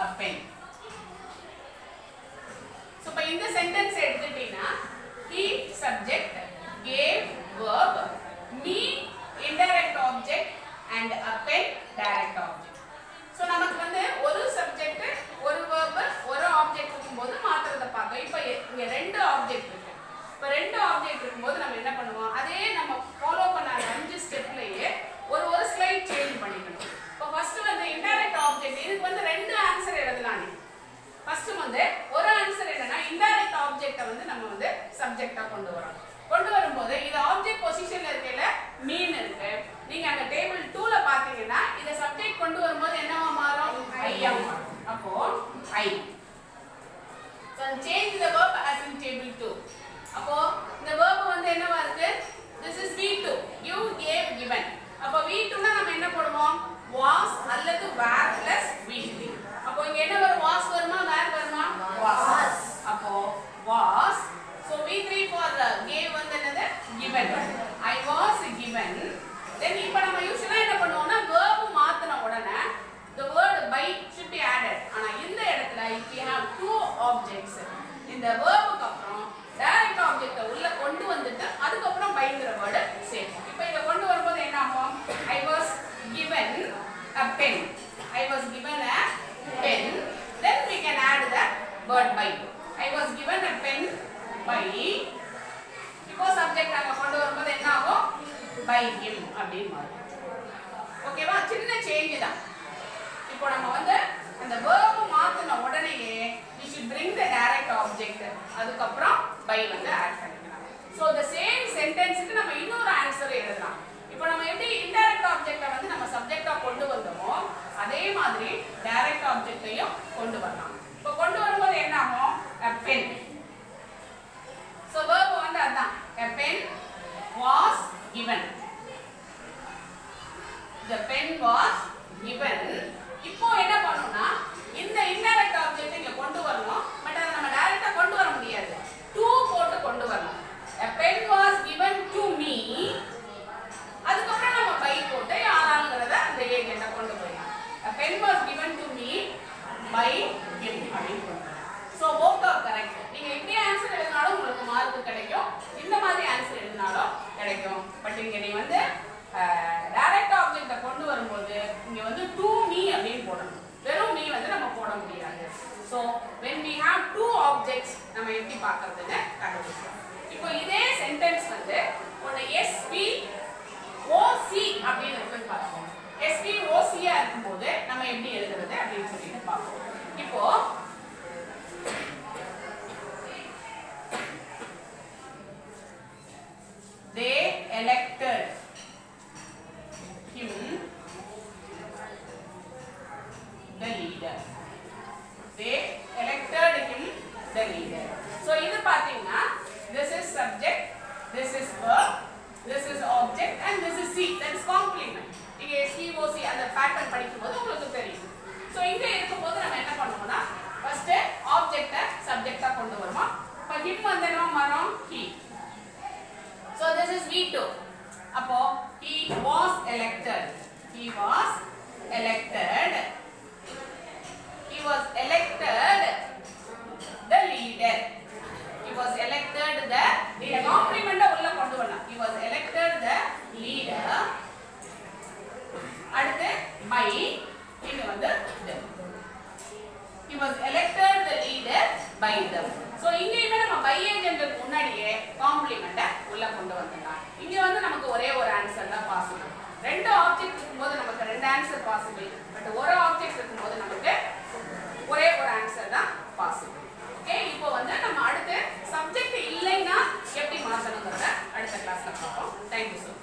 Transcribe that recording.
a pen so இப்ப இந்த sentence எடுத்துட்டீங்கன்னா he subject gave verb me indirect object and a pen direct object so நமக்கு வந்து ஒரு சப்ஜெக்ட் ஒரு verb ஒரு ஆப்ஜெக்ட் இருக்கும்போது மாத்துறத பார்த்தோம் இப்போ இங்க ரெண்டு ஆப்ஜெக்ட் இருக்கு இப்போ ரெண்டு ஆப்ஜெக்ட் இருக்கும்போது நம்ம என்ன பண்ணுவோம் அதே நம்ம ஃபாலோ பண்ண அந்த அஞ்சு ஸ்டெப்லயே ஒரு ஒரு ஸ்லைட் சேஞ்ச் பண்ணிக்கணும் இப்போ ஃபர்ஸ்ட் வந்து இன்டைரக்ட் ஆப்ஜெக்ட் இதுக்கு வந்து ரெண்டு ஆன்சர் எழுதலாம் நீ ஃபர்ஸ்ட் வந்து ஒரு ஆன்சர் என்னன்னா இன்டைரக்ட் ஆப்ஜெக்ட்டை வந்து நம்ம வந்து சப்ஜெக்டா கொண்டு வரோம் கொண்டு வரும்போது இது ஆப்ஜெக்ட் பொசிஷன்ல இருக்கையில மீன் இருக்கு நீங்க அங்க டேபிள் 2ல பாத்தீங்கன்னா இத சப்ஜெக்ட் கொண்டு வரும்போது என்னவா மாறும் ஐயா மாறும் அப்போ ஐ so change the verb as in table 2 அப்போ இந்த verb வந்து என்னவா இருக்கு this is v2 you gave given அப்போ v2 னா நம்ம என்ன போடுவோம் was அல்லது were plus v3 அப்போ இங்க என்ன வரும் was வருமா were வருமா was அப்போ was so v3 for the gave வந்து என்னது given i was given then இப்போ நம்ம யூசுவலா என்ன பண்ணுவோம்னா verb மாத்துன உடனே the word by should be added ஆனா இந்த இடத்துல if we have two objects இந்த verb-க்கு அப்புறம் direct object உள்ள கொண்டு வந்துட்டு அதுக்கப்புறம் byங்கிற word சேர்ப்போம் இப்போ இத கொண்டு வரும்போது என்ன ஆகும் i was given a pen i was given a pen then we can add the word by i was given a pen by இப்போ சப்ஜெக்ட் அங்க கொண்டு வரும்போது என்ன ஆகும் by him அப்படின்னு மாறும் ஓகேவா சின்ன சேஞ்ச் தான் இப்போ நம்ம வந்து அந்த verb மாத்தின உடனேயே we should bring the direct object அதுக்கப்புறம் by வந்து ஆட் பண்ணிக்கலாம் ஸோ the same சென்டென்ஸுக்கு நம்ம இன்னொரு ஆன்சர் எழுதலாம் இப்போ நம்ம எப்படி இன்டைரக்ட் ஆப்ஜெக்டை வந்து நம்ம சப்ஜெக்டா கொண்டு வந்தோமோ அதே மாதிரி டைரக்ட் ஆப்ஜெக்டையும் கொண்டு வரலாம் இப்போ கொண்டு வரும்போது என்ன ஆகும் a pen ஸோ verb வந்து அதான் a pen was given the pen was given இப்போ என்ன பண்ணணும்னா இந்த இன்டைரக்ட் ஆப்ஜெக்ட் இங்க கொண்டு வரணும் பட் அதை நம்ம டைரக்டா கொண்டு வர முடியாது to போட்டு கொண்டு வரணும் a pen was given to me அதுக்கப்புறம் நம்ம by போட்டு யாராங்கிறத அந்த ஏஜென்ட்டை கொண்டு போயிடலாம் a pen was given to me by him அப்படின்னு கொண்டு வரலாம் ஸோ போத் ஆர் கரெக்ட் நீங்க இப்படி ஆன்சர் எழுதினாலும் உங்களுக்கு மார்க் கிடைக்கும் இந்த மாதிரி ஆன்சர் எழுதினாலும் கிடைக்கும் பட் இங்க நீ வந்து டைரக்ட் ஆப்ஜெக்ட்டை கொண்டு வரும்போது இங்க வந்து டு மீ அப்படின்னு போடணும் வெறும் மீ வந்து நம்ம போட முடியாது so when we have two objects நம்ம எப்படி பார்க்கறதுன்னு கண்டுபிடிக்கலாம் இப்போ இதே சென்டென்ஸ் வந்து ஒன்று எஸ்பி ஓசி அப்படின்னு இருக்குன்னு பார்ப்போம் எஸ்பி ஓசியா இருக்கும்போது நம்ம எப்படி எழுதுறது அப்படின்னு சொல்லிட்டு பார்ப்போம் இப்போ they elected him the leader they elected him the leader so இது பாத்தீங்கன்னா this is subject this is verb this is object and this is c that is complement இங்க SVOC அந்த pattern படிக்கும்போது உங்களுக்கு தெரியும் so இங்க இருக்கும்போது நம்ம என்ன பண்ணுவோம்னா first object subject கொண்டு வருவோம் இப்போ him வந்து என்ன மாறும் he So this is V2. அப்போ he was elected. He was elected. He was elected the leader. He was elected the இந்த காம்ப்ளிமெண்ட உள்ள கொண்டு வரலாம். He was elected the leader. அடுத்து by இங்க வந்து the. He was elected the leader by them. So இங்கேயுமே நம்ம by ஏஜென்ட்டுக்கு முன்னாடியே காம்ப்ளிமெண்ட்டை உள்ள கொண்டு வந்துடலாம் இங்க வந்து நமக்கு ஒரே ஒரு ஆன்சர் தான் பாசிபிள் ரெண்டு ஆப்ஜெக்ட் இருக்கும்போது நமக்கு ரெண்டு ஆன்சர் பாசிபிள் பட் ஒரு ஆப்ஜெக்ட் இருக்கும்போது நமக்கு ஒரே ஒரு ஆன்சர் தான் பாசிபிள் ஓகே இப்போ வந்து நம்ம அடுத்து சப்ஜெக்ட் இல்லைன்னா எப்படி மாற்றணுங்கிறத அடுத்த கிளாஸ்ல பார்ப்போம் தேங்க்யூ ஸோ